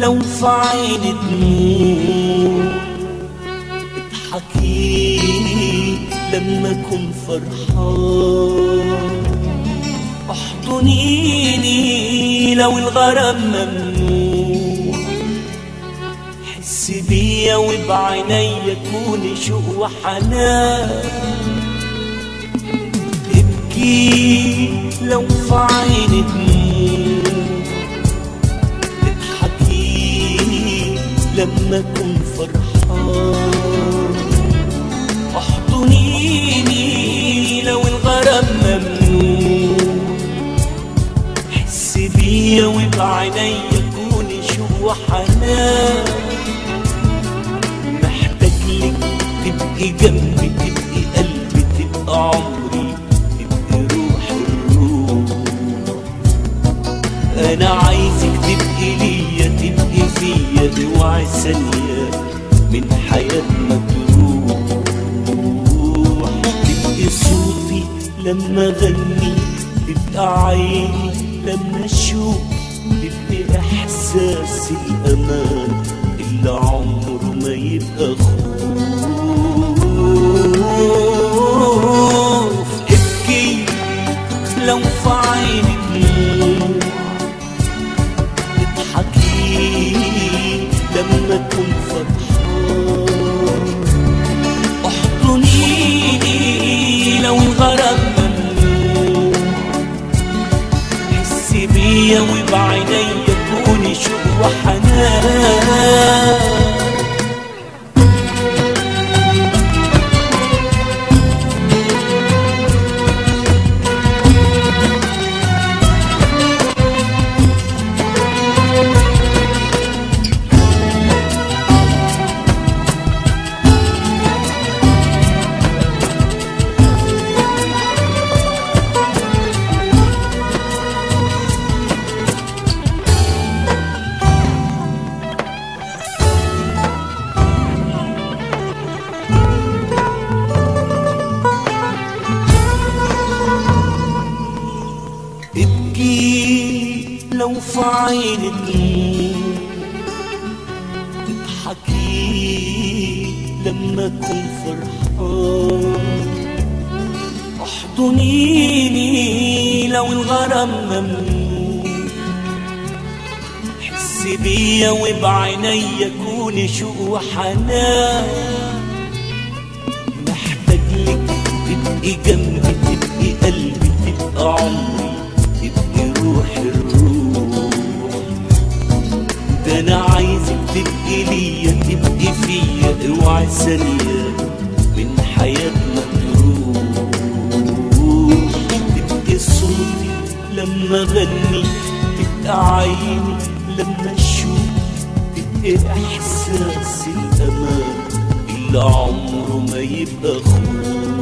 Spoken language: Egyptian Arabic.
لو في عيني دموع اضحكي لما اكون فرحان احضنيني لو الغرام ممنوع حس بيا وبعينيا كوني شوق وحنان ابكي لو في عيني دموع اضحكي لما اكون فرحان احضنيني لو الغرام ممنوع حس بيا وبعينيا كوني شوق وحنان محتاج لك تبقي جنبي تبقي قلبي تبقى عمري تبقي روحي الروح انا عايزك تبقي ليا تبقي فيا اوعي ثانية من حياتنا تروح تبقي صوتي لما اغني تبقى عيني لما اشوف تبقي احساس الامان اللي عمره ما يبقى خوف ابكي لو في عينك نور اضحكي لما اكون فرحان احضنيني لو الغرام ممنوع حسي بيا وبعينيا كوني شوق وحنان ابكي لو في عينك نور اضحكي لما اكون فرحان احضنيني لو الغرام ممنوع حسي بيا وبعينيا كوني شوق وحنان محتاج لك تبقي جنبي تبقي قلبي تبقى عمري تبقي روحي الروح ده انا عايزك تبقي ليا تبقي فيا اوعي ثانية من حياتنا تروح تبقي صوتي لما اغني تبقى عيني لما اشوف تبقي احساس الامان اللي عمره ما يبقى خوف